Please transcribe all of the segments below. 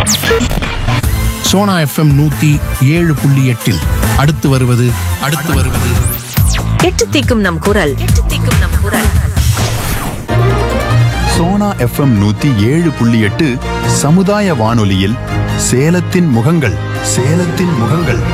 Sona FM நூத்தி ஏழு புள்ளி எட்டில் அடுத்து வருவது அடுத்து வருவது எட்டு தீக்கும் நம் குரல் எட்டு தீக்கும் நம் குரல் சோனா எஃப்எம் நூத்தி ஏழு புள்ளி எட்டு சமுதாய வானொலியில் சேலத்தின் முகங்கள் சேலத்தின் முகங்கள்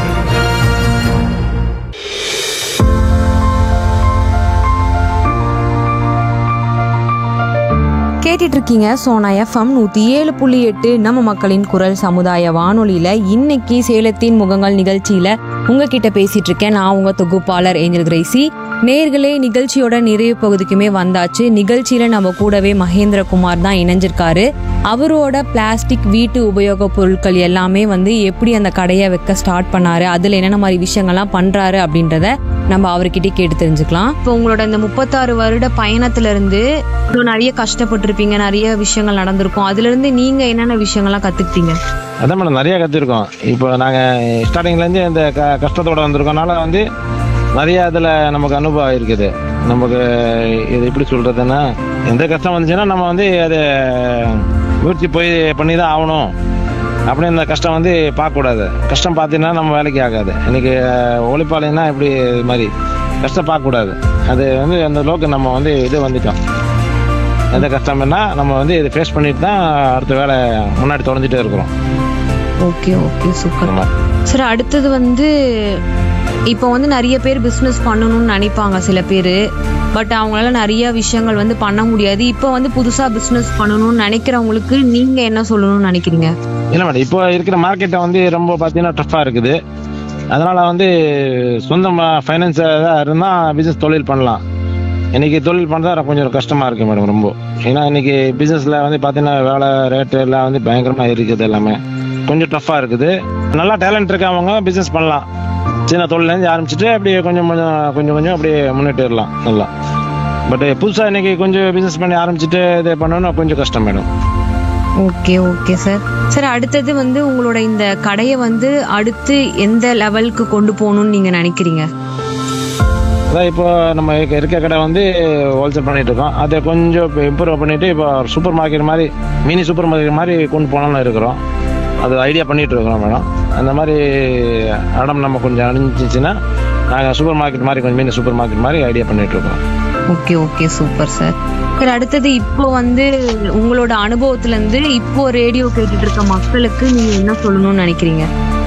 கேட்டுட்டு இருக்கீங்க சோனா எஃப்எம் நூற்றி ஏழு புள்ளி எட்டு நம்ம மக்களின் குரல் சமுதாய வானொலியில் இன்னைக்கு சேலத்தின் முகங்கள் நிகழ்ச்சியில் உங்ககிட்ட பேசிட்டு இருக்கேன் நான் உங்க தொகுப்பாளர் ஏஞ்சல் கிரேசி நேர்களே நிகழ்ச்சியோட நிறைவு பகுதிக்குமே வந்தாச்சு நிகழ்ச்சியில நம்ம கூடவே மகேந்திரகுமார் தான் இணைஞ்சிருக்காரு அவரோட பிளாஸ்டிக் வீட்டு உபயோகப் பொருட்கள் எல்லாமே வந்து எப்படி அந்த கடையை வைக்க ஸ்டார்ட் பண்ணாரு அதுல என்னென்ன மாதிரி விஷயங்கள்லாம் பண்றாரு அப்படின்றத நம்ம அவர்கிட்ட கேட்டு தெரிஞ்சுக்கலாம் இப்போ உங்களோட இந்த முப்பத்தாறு வருட பயணத்துல இருந்து இன்னும் நிறைய கஷ்டப்பட்டிருப்பீங்க நிறைய விஷயங்கள் நடந்திருக்கும் அதுல இருந்து நீங்க என்னென்ன விஷயங்கள்லாம் கத்துக்கிட்டீங்க அதான் மேடம் நிறைய கற்றுருக்கோம் இப்போ நாங்கள் ஸ்டார்டிங்லேருந்து இந்த க கஷ்டத்தோட வந்திருக்கோம்னால வந்து நிறைய அதில் நமக்கு அனுபவம் இருக்குது நமக்கு இது எப்படி சொல்கிறதுன்னா எந்த கஷ்டம் வந்துச்சுன்னா நம்ம வந்து அதை முயற்சி போய் பண்ணி தான் ஆகணும் அப்படின்னு இந்த கஷ்டம் வந்து பார்க்கக்கூடாது கஷ்டம் பார்த்தீங்கன்னா நம்ம வேலைக்கு ஆகாது இன்னைக்கு ஒளிப்பாளையம்னா இப்படி இது மாதிரி கஷ்டம் பார்க்கக்கூடாது அது வந்து அந்த அளவுக்கு நம்ம வந்து இது வந்துட்டோம் எந்த கஷ்டம்னா நம்ம வந்து இதை ஃபேஸ் பண்ணிட்டு தான் அடுத்த வேலை முன்னாடி தொடர்ந்துட்டே இருக்கிறோம் ஓகே ஓகே சூப்பர் ஆமா. சரி அடுத்தது வந்து இப்போ வந்து நிறைய பேர் பிஸ்னஸ் பண்ணணும்னு நினைப்பாங்க சில பேர் பட் அவங்களால நிறைய விஷயங்கள் வந்து பண்ண முடியாது இப்போ வந்து புதுசா பிஸ்னஸ் பண்ணணும்னு நினைக்கிறவங்களுக்கு நீங்க என்ன சொல்லணும்னு நினைக்கிறீங்க இல்லை மேடம் இப்போ இருக்கிற மார்க்கெட்டை வந்து ரொம்ப பார்த்தீங்கன்னா டஃப்பாக இருக்குது அதனால வந்து சொந்த ஃபைனான்ஸ் இருந்தால் பிஸ்னஸ் தொழில் பண்ணலாம் இன்னைக்கு தொழில் பண்ணுறதா கொஞ்சம் கஷ்டமாக இருக்குது மேடம் ரொம்ப ஏன்னா இன்னைக்கு பிஸ்னஸில் வந்து பார்த்தீங்கன்னா வேலை ரேட்டு எல்லாம் வந்து பயங்கரமாக இருக்குது எல்லாமே கொஞ்சம் டஃப்பாக இருக்குது நல்லா டேலண்ட் இருக்கவங்க பிஸ்னஸ் பண்ணலாம் சின்ன தொழிலேருந்து ஆரம்பிச்சுட்டு அப்படியே கொஞ்சம் கொஞ்சம் கொஞ்சம் கொஞ்சம் அப்படியே முன்னேற்றிடலாம் நல்லா பட் புதுசாக இன்னைக்கு கொஞ்சம் பிஸ்னஸ் பண்ணி ஆரம்பிச்சுட்டு இது பண்ணணும்னா கொஞ்சம் கஷ்டம் madam okay okay sir sir அடுத்தது வந்து உங்களோட இந்த கடையை வந்து அடுத்து எந்த லெவலுக்கு கொண்டு போகணும்னு நீங்க நினைக்கிறீங்க அதான் இப்போ நம்ம இருக்க இருக்க கடை வந்து ஹோல்சேல் பண்ணிட்டு இருக்கோம் அதை கொஞ்சம் இப்போ இம்ப்ரூவ் பண்ணிட்டு இப்போ சூப்பர் மார்க்கெட் மாதிரி மினி சூப்பர் மார்க்கெட் மாதிரி கொண்டு போகலாம்னு இருக்கிறோம் அது ஐடியா பண்ணிட்டு இருக்கிறோம் மேடம் அந்த மாதிரி இடம் நம்ம கொஞ்சம் அணிஞ்சிச்சுன்னா நாங்கள் சூப்பர் மார்க்கெட் மாதிரி கொஞ்சம் மினி சூப்பர் மார்க்கெட் மாதிரி ஐடியா பண்ணிட்டு இருக்கோம் okay okay super sir sir அடுத்தது இப்போ வந்து உங்களோட அனுபவத்துல இருந்து இப்போ ரேடியோ கேட்டுட்டு இருக்க மக்களுக்கு நீங்க என்ன சொல்லணும்னு நினைக்கிறீங்க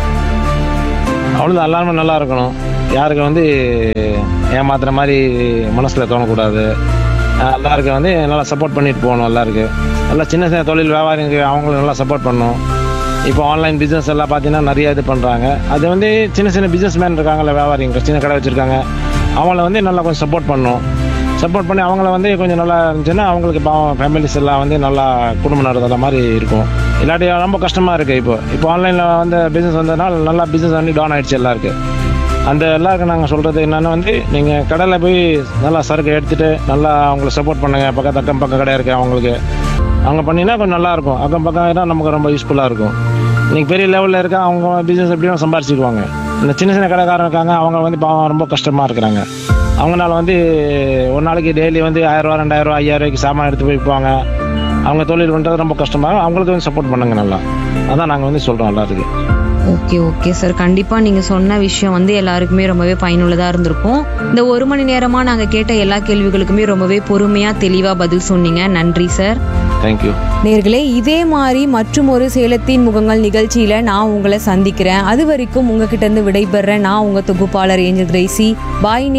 அவ்வளோதான் எல்லாருமே நல்லா இருக்கணும் யாருக்கு வந்து ஏமாத்துற மாதிரி மனசில் தோணக்கூடாது அஹ் எல்லாருக்கும் வந்து நல்லா சப்போர்ட் பண்ணிட்டு போகணும் எல்லாருக்கும் நல்லா சின்ன சின்ன தொழில் வியாபாரிங்க அவங்களுக்கு நல்லா சப்போர்ட் பண்ணணும் இப்போ ஆன்லைன் பிஸ்னஸ் எல்லாம் பார்த்தீங்கன்னா நிறைய இது பண்ணுறாங்க அது வந்து சின்ன சின்ன பிஸ்னஸ் மேன் இருக்காங்கல்ல வியாபாரிங்க சின்ன கடை வச்சுருக்காங்க அவங்கள வந்து நல்லா கொஞ்சம் சப்போர்ட் பண்ணணும் சப்போர்ட் பண்ணி அவங்கள வந்து கொஞ்சம் நல்லா இருந்துச்சுன்னா அவங்களுக்கு பாவம் ஃபேமிலிஸ் எல்லாம் வந்து நல்லா குடும்பம் நடத்துற மாதிரி இருக்கும் இல்லாட்டி ரொம்ப கஷ்டமாக இருக்குது இப்போ இப்போ ஆன்லைனில் வந்து பிஸ்னஸ் வந்ததுனால நல்லா பிஸ்னஸ் வந்து டவுன் ஆயிடுச்சு எல்லாருக்கும் அந்த எல்லாருக்கும் நாங்கள் சொல்கிறது என்னென்னா வந்து நீங்கள் கடையில் போய் நல்லா சரக்கு எடுத்துகிட்டு நல்லா அவங்கள சப்போர்ட் பண்ணுங்க பக்கத்து அக்கம் பக்கம் கடை இருக்குது அவங்களுக்கு அவங்க பண்ணினா கொஞ்சம் நல்லா இருக்கும் அக்கம் பக்கம் இருந்தால் நமக்கு ரொம்ப யூஸ்ஃபுல்லாக இருக்கும் இன்னைக்கு பெரிய லெவலில் இருக்க அவங்க பிஸ்னஸ் எப்படியும் சம்பாரிச்சிக்குவாங்க இந்த சின்ன சின்ன கடைக்காரங்க இருக்காங்க அவங்க வந்து பாவம் ரொம்ப கஷ்டமாக இருக்கிறாங்க அவங்களால வந்து ஒரு நாளைக்கு டெய்லி வந்து ஆயிரரூவா ரெண்டாயிரரூவா ஐயாயிரரூவாய்க்கு சாமான் எடுத்து போய் விற்பாங்க அவங்க தொழில் பண்ணுறது ரொம்ப கஷ்டமாக அவங்களுக்கு வந்து சப்போர்ட் பண்ணுங்க நல்லா அதான் நாங்கள் வந்து சொல்கிறோம் எல்லாத்துக்கும் ஓகே ஓகே சார் கண்டிப்பா நீங்க சொன்ன விஷயம் வந்து எல்லாருக்குமே ரொம்பவே பயனுள்ளதா இருந்திருக்கும் இந்த ஒரு மணி நேரமா நாங்க கேட்ட எல்லா கேள்விகளுக்குமே ரொம்பவே பொறுமையா தெளிவா பதில் சொன்னீங்க நன்றி சார் தேங்க்யூ நேர்களே இதே மாதிரி மற்றும் ஒரு சேலத்தின் முகங்கள் நிகழ்ச்சியில நான் உங்களை சந்திக்கிறேன் அது வரைக்கும் உங்ககிட்ட இருந்து விடைபெறேன் நான் உங்க தொகுப்பாளர் ஏஞ்சல் கிரேசி பாய்